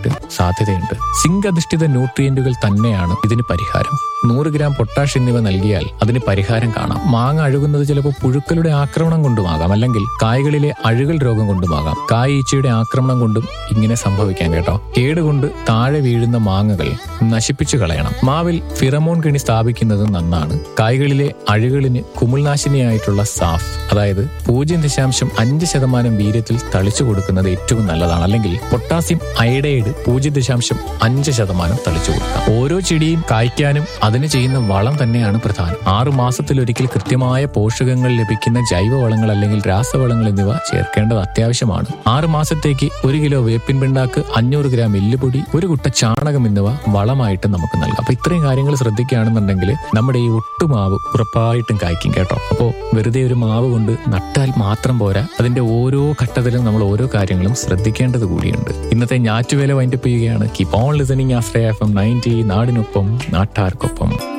വരാനായിട്ട് സാധ്യതയുണ്ട് സിങ്ക് അധിഷ്ഠിത ന്യൂട്രിയന്റുകൾ തന്നെയാണ് ഇതിന് പരിഹാരം നൂറ് ഗ്രാം പൊട്ടാഷ് എന്നിവ നൽകിയാൽ അതിന് പരിഹാരം കാണാം മാങ്ങ അഴുകുന്നത് ചിലപ്പോൾ പുഴുക്കളുടെ ആക്രമണം കൊണ്ടുമാകാം അല്ലെങ്കിൽ കായ്കളിലെ അഴുകൽ രോഗം കൊണ്ടുമാകാം കായ് ഈച്ചയുടെ ആക്രമണം കൊണ്ടും ഇങ്ങനെ സംഭവിക്കാം കേട്ടോ കേടുകൊണ്ട് താഴെ വീഴുന്ന മാങ്ങകൾ നശിപ്പിച്ചു കളയണം മാവിൽ ഫിറമോൺ കെണി സ്ഥാപിക്കുന്നത് നന്നാണ് കായ്കളിലെ അഴുകളിന് കുമിൾനാശിനിയായിട്ടുള്ള സാഫ് അതായത് പൂജ്യം ദശാംശം അഞ്ച് ശതമാനം വീര്യത്തിൽ തളിച്ചു കൊടുക്കുന്നത് ഏറ്റവും നല്ലതാണ് അല്ലെങ്കിൽ പൊട്ടാസ്യം അയഡൈഡ് പൂജ്യം ദശാംശം അഞ്ച് ശതമാനം തളിച്ചു കൊടുക്കാം ഓരോ ചെടിയും കായ്ക്കാനും അതിന് ചെയ്യുന്ന വളം തന്നെയാണ് പ്രധാനം ആറു മാസത്തിലൊരിക്കൽ കൃത്യമായ പോഷകങ്ങൾ ലഭിക്കുന്ന ജൈവവളങ്ങൾ അല്ലെങ്കിൽ രാസവളങ്ങൾ എന്നിവ ചേർക്കേണ്ടത് അത്യാവശ്യമാണ് ആറു മാസത്തേക്ക് ഒരു കിലോ വേപ്പിൻ പിണ്ണാക്ക് അഞ്ഞൂറ് ഗ്രാം എല്ലുപൊടി ഒരു കുട്ട ചാണകം എന്നിവ വളമായിട്ട് നമുക്ക് നൽകാം അപ്പൊ ഇത്രയും കാര്യങ്ങൾ ശ്രദ്ധിക്കുകയാണെന്നുണ്ടെങ്കിൽ നമ്മുടെ ഈ ഒട്ടുമാവ് ഉറപ്പായിട്ടും കായ്ക്കും കേട്ടോ അപ്പോൾ വെറുതെ ഒരു മാവ് കൊണ്ട് നട്ടാൽ മാത്രം പോരാ അതിന്റെ ഓരോ ഘട്ടത്തിലും നമ്മൾ ഓരോ കാര്യങ്ങളും ശ്രദ്ധിക്കേണ്ടത് കൂടിയുണ്ട് ഇന്നത്തെ ഞാറ്റുവേല വൈൻഡപ്പ് ചെയ്യുകയാണ് keep on listening after FM ninety നയൻറ്റി നാടിനൊപ്പം നാട്ടാർക്കൊപ്പം